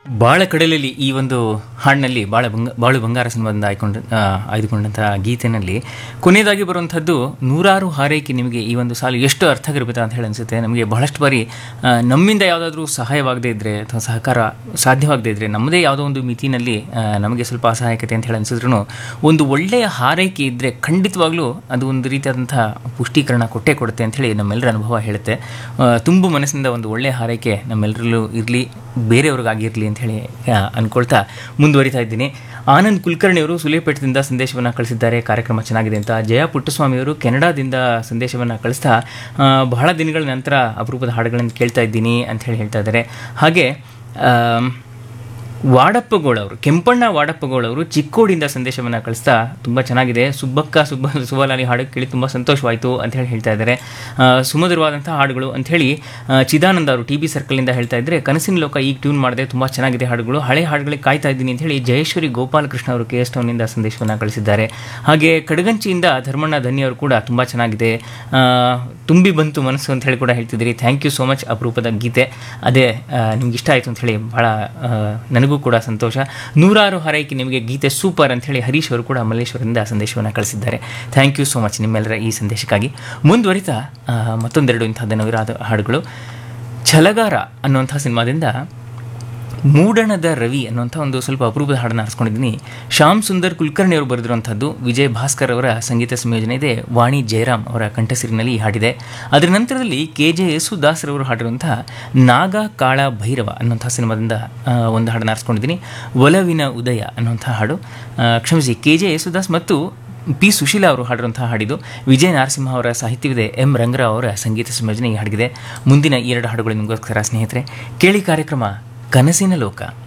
ಬಾಳ ಕಡಲಲ್ಲಿ ಈ ಒಂದು ಹಾಡಿನಲ್ಲಿ ಬಾಳ ಬಂಗ ಬಾಳು ಬಂಗಾರ ಸಿನಿಮಾದಿಂದ ಆಯ್ಕೊಂಡ ಆ, ಆಯ್ದುಕೊಂಡಂತಹ ಗೀತೆನಲ್ಲಿ ಕೊನೆಯದಾಗಿ ಬರುವಂಥದ್ದು ನೂರಾರು ಹಾರೈಕೆ ನಿಮಗೆ ಈ ಒಂದು ಸಾಲು ಎಷ್ಟು ಅರ್ಥಗಿರ್ಬೇಕು ಅಂತ ಹೇಳಿ ಅನಿಸುತ್ತೆ ನಮಗೆ ಬಹಳಷ್ಟು ಬಾರಿ ಆ, ನಮ್ಮಿಂದ ಯಾವುದಾದ್ರೂ ಸಹಾಯವಾಗದೇ ಇದ್ದರೆ ಅಥವಾ ಸಹಕಾರ ಸಾಧ್ಯವಾಗದೇ ಇದ್ದರೆ ನಮ್ಮದೇ ಯಾವುದೋ ಒಂದು ಮಿತಿನಲ್ಲಿ ಆ, ನಮಗೆ ಸ್ವಲ್ಪ ಅಸಹಾಯಕತೆ ಅಂತ ಹೇಳಿ ಅನಿಸಿದ್ರು ಒಂದು ಒಳ್ಳೆಯ ಹಾರೈಕೆ ಇದ್ದರೆ ಖಂಡಿತವಾಗ್ಲೂ ಅದು ಒಂದು ರೀತಿಯಾದಂಥ ಪುಷ್ಟೀಕರಣ ಕೊಟ್ಟೇ ಕೊಡುತ್ತೆ ಅಂಥೇಳಿ ನಮ್ಮೆಲ್ಲರ ಅನುಭವ ಹೇಳುತ್ತೆ ಆ, ತುಂಬು ಮನಸ್ಸಿಂದ ಒಂದು ಒಳ್ಳೆಯ ಹಾರೈಕೆ ನಮ್ಮೆಲ್ಲರಲ್ಲೂ ಇರಲಿ ಬೇರೆಯವ್ರಿಗಾಗಿರಲಿ ಅಂಥೇಳಿ ಅಂದ್ಕೊಳ್ತಾ ಮುಂದುವರಿತಾ ಇದ್ದೀನಿ ಆನಂದ್ ಕುಲಕರ್ಣಿಯವರು ಸುಲೇಪೇಟದಿಂದ ಸಂದೇಶವನ್ನು ಕಳಿಸಿದ್ದಾರೆ ಕಾರ್ಯಕ್ರಮ ಚೆನ್ನಾಗಿದೆ ಅಂತ ಜಯ ಪುಟ್ಟಸ್ವಾಮಿಯವರು ಕೆನಡಾದಿಂದ ಸಂದೇಶವನ್ನು ಕಳಿಸ್ತಾ ಆ, ಬಹಳ ದಿನಗಳ ನಂತರ ಅಪರೂಪದ ಹಾಡುಗಳನ್ನು ಕೇಳ್ತಾ ಇದ್ದೀನಿ ಅಂತ ಹೇಳಿ ಹೇಳ್ತಾ ಇದ್ದಾರೆ ಹಾಗೆ ಆಮ್, ವಾಡಪ್ಪಗೋಳವರು ಕೆಂಪಣ್ಣ ವಾಡಪ್ಪಗೋಳವರು ಚಿಕ್ಕೋಡಿಯಿಂದ ಸಂದೇಶವನ್ನು ಕಳಿಸ್ತಾ ತುಂಬ ಚೆನ್ನಾಗಿದೆ ಸುಬ್ಬಕ್ಕ ಸುಬ್ಬ ಸುಬಲಾಲಿ ಹಾಡು ಕೇಳಿ ತುಂಬ ಸಂತೋಷವಾಯಿತು ಅಂತ ಹೇಳಿ ಹೇಳ್ತಾ ಇದ್ದಾರೆ ಆ, ಸುಮಧುರವಾದಂಥ ಹಾಡುಗಳು ಅಂಥೇಳಿ ಆ, ಚಿದಾನಂದ ಅವರು ಟಿ ಬಿ ಸರ್ಕಲಿಂದ ಹೇಳ್ತಾ ಇದ್ದರೆ ಕನಸಿನ ಲೋಕ ಈಗ ಟ್ಯೂನ್ ಮಾಡಿದೆ ತುಂಬ ಚೆನ್ನಾಗಿದೆ ಹಾಡುಗಳು ಹಳೆ ಹಾಡುಗಳಿಗೆ ಕಾಯ್ತಾ ಇದ್ದೀನಿ ಅಂತ ಹೇಳಿ ಜಯೇಶ್ವರಿ ಗೋಪಾಲಕೃಷ್ಣ ಅವರು ಕೆ ಎಸ್ ಟೌನಿಂದ ಸಂದೇಶವನ್ನು ಕಳಿಸಿದ್ದಾರೆ ಹಾಗೆ ಕಡಗಂಚಿಯಿಂದ ಧರ್ಮಣ್ಣ ಧನ್ಯ ಅವರು ಕೂಡ ತುಂಬ ಚೆನ್ನಾಗಿದೆ ಆ, ತುಂಬಿ ಬಂತು ಮನಸ್ಸು ಅಂತ ಹೇಳಿ ಕೂಡ ಹೇಳ್ತಿದ್ದೀರಿ ಥ್ಯಾಂಕ್ ಯು ಸೋ ಮಚ್ ಅಪರೂಪದ ಗೀತೆ ಅದೇ ನಿಮ್ಗೆ ಇಷ್ಟ ಆಯಿತು ಅಂತ ಹೇಳಿ ಭಾಳ ಆ, ನನಗೂ ಕೂಡ ಸಂತೋಷ ನೂರಾರು ಹಾರೈಕೆ ನಿಮಗೆ ಗೀತೆ ಸೂಪರ್ ಅಂತ ಹೇಳಿ ಹರೀಶ್ ಅವರು ಕೂಡ ಮಲ್ಲೇಶ್ವರದಿಂದ ಸಂದೇಶವನ್ನು ಕಳಿಸಿದ್ದಾರೆ ಥ್ಯಾಂಕ್ ಯು ಸೋ ಮಚ್ ನಿಮ್ಮೆಲ್ಲರ ಈ ಸಂದೇಶಕ್ಕಾಗಿ ಮುಂದುವರಿತಾ ಆ, ಮತ್ತೊಂದೆರಡು ಇಂಥದ್ದು ನವಿರಾದ ಹಾಡುಗಳು ಛಲಗಾರ ಅನ್ನುವಂಥ ಸಿನಿಮಾದಿಂದ ಮೂಡಣದ ರವಿ ಅನ್ನುವಂಥ ಒಂದು ಸ್ವಲ್ಪ ಅಪರೂಪದ ಹಾಡನ್ನು ಆರಿಸ್ಕೊಂಡಿದ್ದೀನಿ ಶ್ಯಾಮ್ ಸುಂದರ್ ಕುಲಕರ್ಣಿ ಅವರು ಬರೆದಿರುವಂಥದ್ದು ವಿಜಯ್ ಭಾಸ್ಕರ್ ಅವರ ಸಂಗೀತ ಸಂಯೋಜನೆ ಇದೆ ವಾಣಿ ಜಯರಾಮ್ ಅವರ ಕಂಠಸಿರಿನಲ್ಲಿ ಈ ಹಾಡಿದೆ ಅದರ ನಂತರದಲ್ಲಿ ಕೆ ಜೆ ಯೇಸುದಾಸರವರು ಹಾಡಿರುವಂಥ ನಾಗ ಕಾಳ ಭೈರವ ಅನ್ನುವಂಥ ಸಿನಿಮಾದಿಂದ ಆ, ಒಂದು ಹಾಡನ್ನು ಆರಿಸ್ಕೊಂಡಿದ್ದೀನಿ ಒಲವಿನ ಉದಯ ಅನ್ನುವಂಥ ಹಾಡು ಆ, ಕ್ಷಮಿಸಿ ಕೆ ಜೆ ಯೇಸುದಾಸ್ ಮತ್ತು ಪಿ ಸುಶೀಲಾ ಅವರು ಹಾಡಿರುವಂತಹ ಹಾಡಿದು ವಿಜಯ ನರಸಿಂಹ ಅವರ ಸಾಹಿತ್ಯವಿದೆ ಎಂ ರಂಗರಾವ್ ಅವರ ಸಂಗೀತ ಸಂಯೋಜನೆ ಈ ಹಾಡಿಗಿದೆ ಮುಂದಿನ ಈ ಎರಡು ಹಾಡುಗಳು ನಿಮಗೋಸ್ಕರ ಸ್ನೇಹಿತರೆ ಕೇಳಿ ಕಾರ್ಯಕ್ರಮ ಕನಸಿನ ಲೋಕ